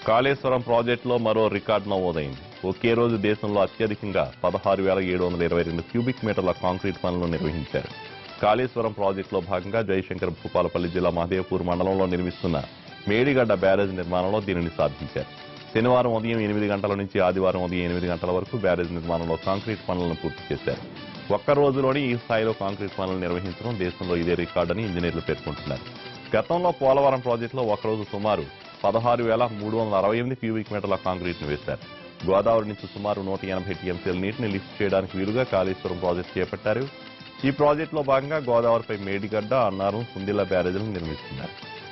కాళేశ్వరం ప్రాజెక్టులో మరో రికార్డు నమోదైంది ఒకే రోజు దేశంలో అత్యధికంగా పదహారు వేల ఏడు వందల ఇరవై రెండు క్యూబిక్ మీటర్ల కాంక్రీట్ పనులు నిర్వహించారు కాళేశ్వరం ప్రాజెక్టులో భాగంగా జయశంకర్ భూపాలపల్లి జిల్లా మహదేవ్పూర్ మండలంలో నిర్మిస్తున్న మేడిగడ్డ బ్యారేజ్ నిర్మాణంలో దీనిని సాధించారు శనివారం ఉదయం ఎనిమిది గంటల నుంచి ఆదివారం ఉదయం ఎనిమిది గంటల వరకు బ్యారేజ్ నిర్మాణంలో కాంక్రీట్ పనులను పూర్తి చేశారు ఒక్క రోజులోనే ఈ స్థాయిలో కాంక్రీట్ పనులు నిర్వహించడం దేశంలో ఇదే రికార్డని ఇంజనీర్లు పేర్కొంటున్నారు గతంలో పోలవరం ప్రాజెక్టులో ఒకరోజు సుమారు పదహారు వేల మూడు వందల అరవై ఎనిమిది క్యూబిక్ మీటర్ల కాంక్రీట్ ను వేశారు గోదావరి నుంచి సుమారు నూట ఎనభై టీఎంసీల నీటిని లిఫ్ట్ చేయడానికి వీలుగా కాళేశ్వరం ప్రాజెక్టు చేపట్టారు ఈ ప్రాజెక్టులో భాగంగా గోదావరిపై మేడిగడ్డ అన్నారం సుందిల్ల బ్యారేజీలను నిర్మిస్తున్నారు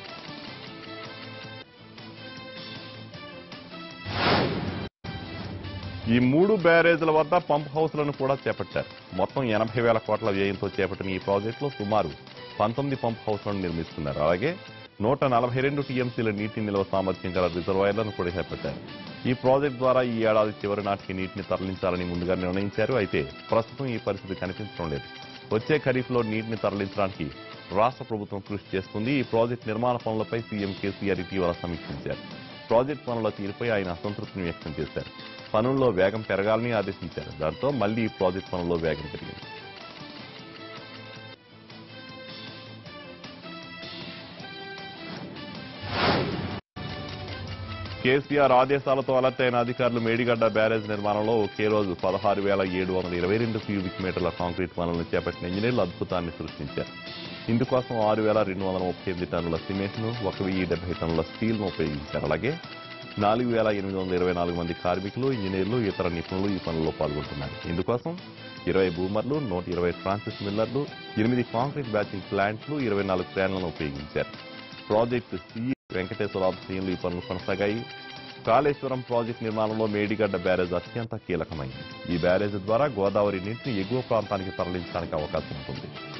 ఈ మూడు బ్యారేజ్ల వద్ద పంప్ హౌస్లను కూడా చేపట్టారు మొత్తం ఎనభై వేల కోట్ల వ్యయంతో చేపట్టిన ఈ ప్రాజెక్టులో సుమారు పంతొమ్మిది పంప్ హౌస్లను నిర్మిస్తున్నారు అలాగే నూట నలభై రెండు టీఎంసీల నీటి నిల్వ సామర్థ్యం గల రిజర్వాయర్లను కూడా చేపట్టారు ఈ ప్రాజెక్టు ద్వారా ఈ ఏడాది చివరి నాటికి నీటిని తరలించాలని ముందుగా నిర్ణయించారు అయితే ప్రస్తుతం ఈ పరిస్థితి కనిపించడం లేదు వచ్చే ఖరీఫ్లో నీటిని తరలించడానికి రాష్ట్ర ప్రభుత్వం కృషి చేస్తుంది ఈ ప్రాజెక్టు నిర్మాణ పనులపై సీఎం కేసీఆర్ ఇటీవల సమీక్షించారు ప్రాజెక్టు పనుల తీరుపై ఆయన అసంతృప్తిని వ్యక్తం చేశారు పనుల్లో వేగం పెరగాలని ఆదేశించారు దాంతో మళ్లీ ఈ ప్రాజెక్టు పనుల్లో వేగం పెరిగింది కేసీఆర్ ఆదేశాలతో అలర్ట్ అయిన అధికారులు మేడిగడ్డ బ్యారేజ్ నిర్మాణంలో ఒకే రోజు పదహారు వేల ఏడు వందల ఇరవై రెండు క్యూబిక్ మీటర్ల కాంక్రీట్ పనులను చేపట్టిన ఇంజనీర్లు అద్భుతాన్ని సృష్టించారు ఇందుకోసం ఆరు వేల రెండు వందల ముప్పై ఎనిమిది టన్నుల సిమెంట్ ను ఒక వెయ్యి డెబ్బై టన్నుల స్టీల్ ను ఉపయోగించారు అలాగే నాలుగు వేల ఎనిమిది వందల ఇరవై నాలుగు మంది కార్మికులు ఇంజనీర్లు ఇతర నిపుణులు ఈ పనుల్లో పాల్గొంటున్నారు ఇందుకోసం ఇరవై బూమర్లు నూట ఇరవై ట్రాన్సిస్ మిల్లర్లు ఎనిమిది కాంక్రీట్ బ్యాచింగ్ ప్లాంట్లు ఇరవై నాలుగు క్రేన్లను ఉపయోగించారు ప్రాజెక్టు సి వెంకటేశ్వరరావు శ్రేణులు ఈ పనులు కొనసాగాయి కాళేశ్వరం ప్రాజెక్టు నిర్మాణంలో మేడిగడ్డ బ్యారేజ్ అత్యంత కీలకమైంది ఈ బ్యారేజ్ ద్వారా గోదావరి నీటిని ఎగువ ప్రాంతానికి తరలించడానికి అవకాశం ఉంటుంది